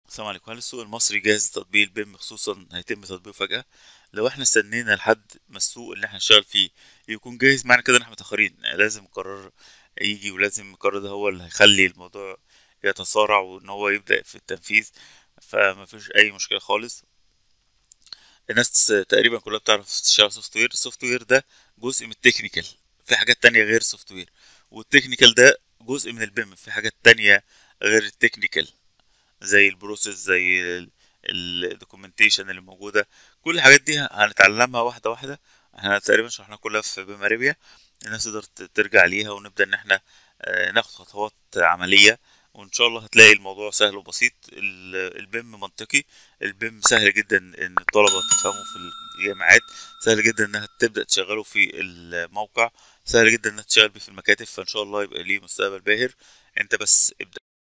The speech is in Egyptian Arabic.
السلام عليكم هل السوق المصري جاهز لتطبيق البيم خصوصا هيتم تطبيقه فجأة لو احنا استنينا لحد ما السوق اللي احنا نشتغل فيه يكون جاهز معنى كده ان احنا متأخرين لازم القرار يجي ولازم القرار ده هو اللي هيخلي الموضوع يتسارع وان هو يبدأ في التنفيذ فما فيش اي مشكلة خالص الناس تقريبا كلها بتعرف تشتغل سوفت وير السوفت وير ده جزء من التكنيكال في حاجات تانية غير السوفت وير والتكنيكال ده جزء من البيم في حاجات تانية غير التكنيكال زي البروسيس زي الدوكيومنتيشن اللي موجوده كل الحاجات دي هنتعلمها واحده واحده احنا تقريبا شرحنا كلها في بماريبيا الناس تقدر ترجع ليها ونبدا ان احنا ناخد خطوات عمليه وان شاء الله هتلاقي الموضوع سهل وبسيط البيم منطقي البيم سهل جدا ان الطلبه تفهمه في الجامعات سهل جدا انها تبدا تشغله في الموقع سهل جدا انها تشتغل بيه في المكاتب فان شاء الله يبقى ليه مستقبل باهر انت بس ابدا